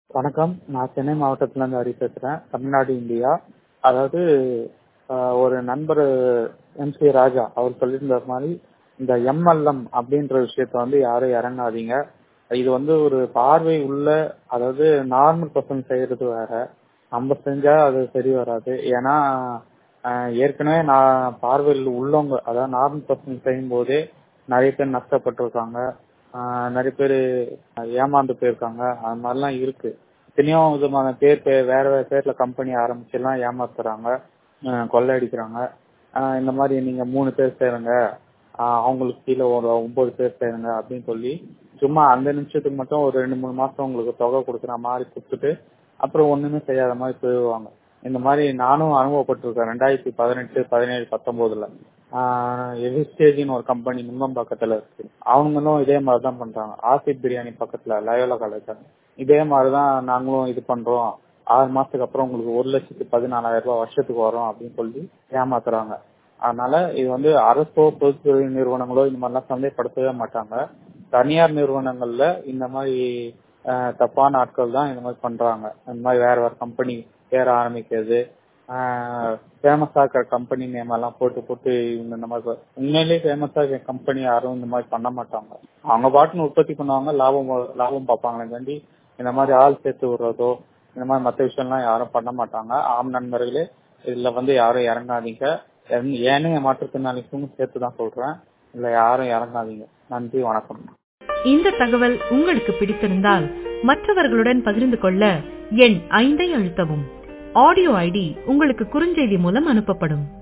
வணக்கம் நான் சென்னை மாவட்டத்துல இருந்து ஹரி பேசுறேன் தமிழ்நாடு இந்தியா அதாவது ஆஹ், ஒரு நண்பர் எம் சி ராஜா அவர் சொல்லியிருந்த மாதிரி இந்த எம்எல்எம் அப்படின்ற விஷயத்த வந்து யாரும் இறங்காதீங்க இது வந்து ஒரு பார்வை உள்ள அதாவது நார்மல் பர்சன் செய்யறது வேற நம்ம செஞ்சா அது சரி வராது ஏன்னா ஆஹ், ஏற்கனவே நான் பார்வையில் உள்ளவங்க அதாவது நார்மல் பர்சன் செய்யும் போதே நிறைய பேர் நஷ்டப்பட்டிருக்காங்க ஆஹ், நிறைய பேர் ஏமாந்து போயிருக்காங்க அது மாதிரிலாம் இருக்கு எத்தனையோ விதமான பேர் பே- வேற வேற பேர்ல கம்பெனி ஆரம்பிச்சு எல்லாம் ஏமாத்துறாங்க ஆஹ், கொள்ளையடிக்கிறாங்க ஆஹ், இந்த மாதிரி நீங்க மூணு பேர் சேருங்க ஆஹ், அவங்களுக்கு கீழே ஒரு ஒன்பது பேர் சேருங்க அப்படின்னு சொல்லி சும்மா அந்த நிமிஷத்துக்கு மட்டும் ஒரு ரெண்டு மூணு மாசம் உங்களுக்கு தொகை கொடுக்குற மாதிரி கொடுத்துட்டு அப்புறம் ஒண்ணுமே செய்யாத மாதிரி போயிடுவாங்க இந்த மாதிரி நானும் அனுபவப்பட்டிருக்கேன் ரெண்டாயிரத்தி பதினெட்டு பதினேழு பத்தொன்பதுல எவிஸ்டேஜின்னு ஒரு கம்பெனி நுங்கம்பாக்கத்துல இருக்கு அவங்களும் இதே மாதிரி தான் பண்றாங்க ஆசிப் பிரியாணி பக்கத்துல லயோலா காலேஜ் இதே மாதிரிதான் நாங்களும் இது பண்றோம் ஆறு மாசத்துக்கு அப்புறம் உங்களுக்கு ஒரு லட்சத்து பதினாலாயிரம் ரூபாய் வருஷத்துக்கு வரும் அப்படின்னு சொல்லி ஏமாத்துறாங்க அதனால இது வந்து அரசோ பொதுத்துறை நிறுவனங்களோ இந்த மாதிரிலாம் சந்தைப்படுத்தவே மாட்டாங்க தனியார் நிறுவனங்கள்ல இந்த மாதிரி அஹ், தப்பான ஆட்கள் தான் இந்த மாதிரி பண்றாங்க இந்த மாதிரி வேற வேற கம்பெனி பேர ஆரம்பிக்கிறது ஃபேமஸா இருக்கிற கம்பெனி நேம் எல்லாம் போட்டு போட்டு இவங்க இந்த மாதிரி ப- உண்மையிலேயே ஃபேமஸா இருக்கிற கம்பெனி யாரும் இந்த மாதிரி பண்ண மாட்டாங்க அவங்க பாட்டுன்னு உற்பத்தி பண்ணுவாங்க லாபம் வ- லாபம் பார்ப்பாங்களே வேண்டி இந்த மாதிரி ஆள் சேர்த்து விடுறதோ இந்த மாதிரி மற்ற விஷயம்லாம் யாரும் பண்ண மாட்டாங்க ஆம் நண்பர்களே இதுல வந்து யாரும் இறங்காதீங்க என்- ஏனைய மாற்றுத்திறனாளிக்கும் சேர்த்து தான் சொல்றேன் இதுல யாரும் இறங்காதீங்க நன்றி வணக்கம் இந்த தகவல் உங்களுக்கு பிடித்திருந்தால் மற்றவர்களுடன் பகிர்ந்து கொள்ள எண் ஐந்தை அழுத்தவும் ஆடியோ ஐடி உங்களுக்கு குறுஞ்செய்தி மூலம் அனுப்பப்படும்